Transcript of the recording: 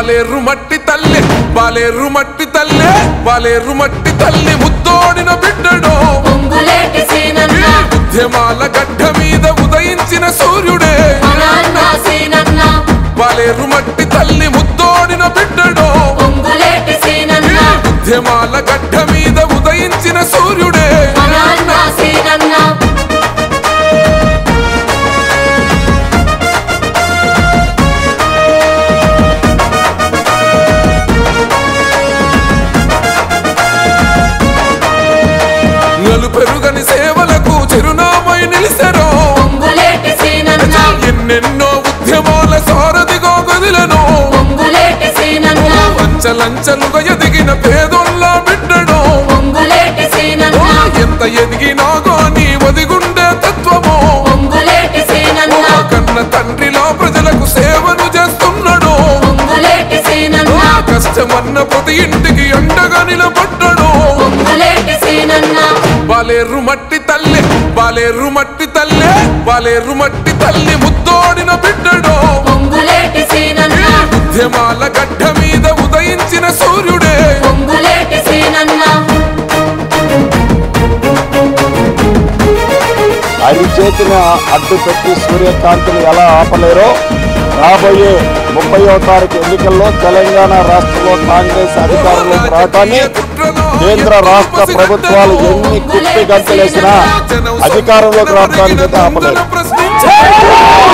బాలేరు మట్టి తల్లి బాలేరు మట్టి తల్లి బాలేరు మట్టి తల్లి ముద్దోడిన బిడ్డడో పొంగులేటి సీనన్న ఉద్యమాల గడ్డ మీద ఉదయించిన సూర్యుడే నాన్న సీనన్న బాలేరు మట్టి తల్లి ముద్దోడిన బిడ్డడో పొంగులేటి సీనన్న ఉద్యమాల గడ్డ మీద ఉదయించిన సూర్యుడే నాన్న సీనన్న నలు పెరుగని సేవలకు చిరునామై నిలిసెరో పొంగులేటి సీనన్న ఎన్నెన్నో ఉద్యమాల సారథిగా గదిలను పొంగులేటి సీనన్న అంచలంచలుగా ఎదిగిన పేదోళ్ళ బిడ్డడో పొంగులేటి సీనన్న ఎంత ఎదిగినా గాని ఒదిగుండే తత్వమో పొంగులేటి సీనన్న కన్న తండ్రిలా ప్రజలకు సేవను చేస్తున్నాడు పొంగులేటి సీనన్న కష్టమన్న ప్రతి ఇంటికి అండగా నిలబడ్డాడు పొంగులేటి సీనన్న బాలేరు మట్టి తల్లి బాలేరు మట్టి తల్లి బాలేరు మట్టి తల్లి ముద్దోడిన బిడ్డడో పొంగులేటి సీనన్న ఉద్యమాల గడ్డ మీద ఉదయించిన సూర్యుడే పొంగులేటి సీనన్న అరిచేతిని అడ్డు పెట్టి సూర్యకాంతిని ఎలా ఆపలేరో రాబోయే ముప్పైవ తారీఖు ఎన్నికల్లో తెలంగాణ రాష్ట్రంలో కాంగ్రెస్ అధికారంలోకి రావటాన్ని కేంద్ర రాష్ట్ర ప్రభుత్వాలు ఎన్ని కుప్పి గంతులేసినా అధికారంలోకి రావడానికి అయితే ఆపలేరు ప్రశ్నించే